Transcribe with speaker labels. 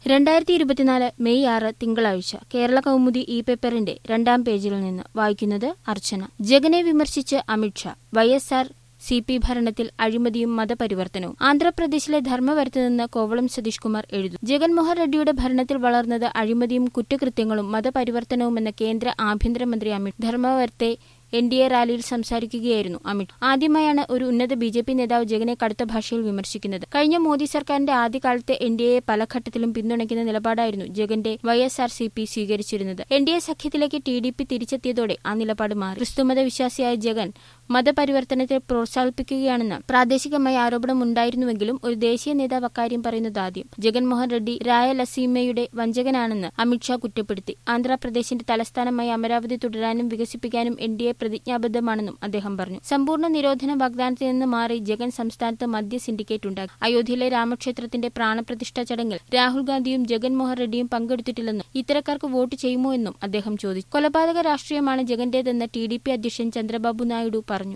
Speaker 1: രണ്ടായിരത്തി ഇരുപത്തിനാല് മെയ് ആറ് തിങ്കളാഴ്ച കേരള കൗമുദി ഇ പേപ്പറിന്റെ രണ്ടാം പേജിൽ നിന്ന് വായിക്കുന്നത് അർച്ചന ജഗനെ വിമർശിച്ച് Amit Shah Y S R C P ഭരണത്തിൽ അഴിമതിയും മതപരിവർത്തനവും ആന്ധ്രാപ്രദേശിലെ ധർമ്മവരത്ത് നിന്ന് കോവളം സതീഷ് കുമാർ എഴുതും ജഗൻമോഹൻ റെഡ്ഡിയുടെ ഭരണത്തിൽ വളർന്നത് അഴിമതിയും കുറ്റകൃത്യങ്ങളും മതപരിവർത്തനവുമെന്ന് കേന്ദ്ര ആഭ്യന്തരമന്ത്രി അമിത് ധർമ്മവരത്തെ എൻ ഡി എ റാലിയിൽ സംസാരിക്കുകയായിരുന്നു അമിത് ആദ്യമായാണ് ഒരു ഉന്നത ബി ജെ പി നേതാവ് ജഗനെ കടുത്ത ഭാഷയിൽ വിമർശിക്കുന്നത് കഴിഞ്ഞ മോദി സർക്കാരിന്റെ ആദ്യകാലത്തെ എൻ ഡി എയെ പല ഘട്ടത്തിലും പിന്തുണയ്ക്കുന്ന നിലപാടായിരുന്നു ജഗന്റെ Y S R C P സ്വീകരിച്ചിരുന്നത് എൻ ഡി എ സഖ്യത്തിലേക്ക് ടി ഡി പി തിരിച്ചെത്തിയതോടെ ആ നിലപാട് മാറി ക്രിസ്തുമത വിശ്വാസിയായ ജഗൻ മതപരിവർത്തനത്തെ പ്രോത്സാഹിപ്പിക്കുകയാണെന്ന് പ്രാദേശികമായി ആരോപണമുണ്ടായിരുന്നുവെങ്കിലും ഒരു ദേശീയ നേതാവ് അക്കാര്യം പറയുന്നത് ആദ്യം ജഗൻമോഹൻ റെഡ്ഡി രായലസീമയുടെ വഞ്ചകനാണെന്ന് അമിത്ഷാ കുറ്റപ്പെടുത്തി ആന്ധ്രാപ്രദേശിന്റെ തലസ്ഥാനമായി അമരാവതി തുടരാനും വികസിപ്പിക്കാനും എൻ ഡി എ പ്രതിജ്ഞാബദ്ധമാണെന്നും അദ്ദേഹം പറഞ്ഞു സമ്പൂർണ്ണ നിരോധന വാഗ്ദാനത്തിൽ നിന്ന് മാറി ജഗൻ സംസ്ഥാനത്ത് മദ്യ സിൻഡിക്കേറ്റ് ഉണ്ടാക്കി അയോധ്യയിലെ രാമക്ഷേത്രത്തിന്റെ പ്രാണപ്രതിഷ്ഠ ചടങ്ങിൽ രാഹുൽ ഗാന്ധിയും ജഗൻമോഹൻ റെഡ്ഡിയും പങ്കെടുത്തിട്ടില്ലെന്നും ഇത്തരക്കാർക്ക് വോട്ട് ചെയ്യുമോ എന്നും അദ്ദേഹം ചോദിച്ചു കൊലപാതക രാഷ്ട്രീയമാണ് ജഗന്റേതെന്ന് ടി ഡി പി അധ്യക്ഷൻ ചന്ദ്രബാബു നായിഡു പറഞ്ഞു